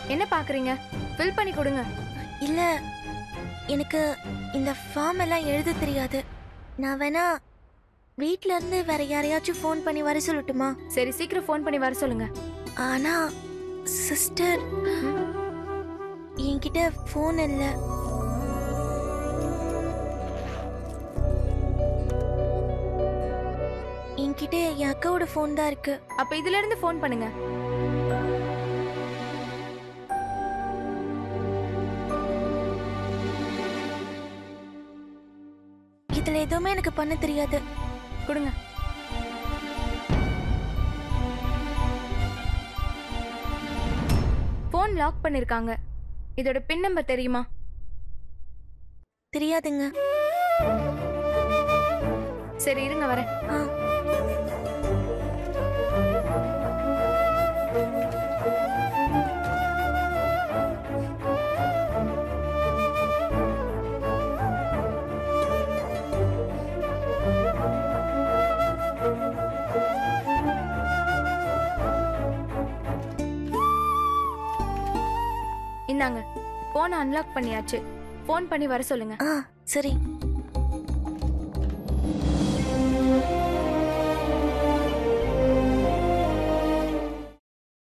என்ன பாக்குறீங்க ஃபில் பண்ணி கொடுங்க இல்ல எனக்கு இந்த ஃபார்ம் எல்லாம் எழுத தெரியாது நான் வேணா வீட்ல இருந்து வேற யாரையாச்சும் ஃபோன் பண்ணி வர சொல்லட்டுமா சரி சீக்கிரம் ஃபோன் பண்ணி வர சொல்லுங்க ஆனா சிஸ்டர் என்கிட்ட ஃபோன் இல்ல என்கிட்ட என் அக்காவோட ஃபோன் தான் இருக்கு அப்ப இதுல இருந்து ஃபோன் பண்ணுங்க இதுல எதுவுமே எனக்கு பண்ண தெரியாது கொடுங்க ஃபோன் லாக் பண்ணிருக்காங்க இதோட பின் நம்பர் தெரியுமா தெரியாதுங்க சரி இருங்க வரேன் ஆ இந்தாங்க ஃபோனை அன்லாக் பண்ணியாச்சு ஃபோன் பண்ணி வர சொல்லுங்க ஆ சரி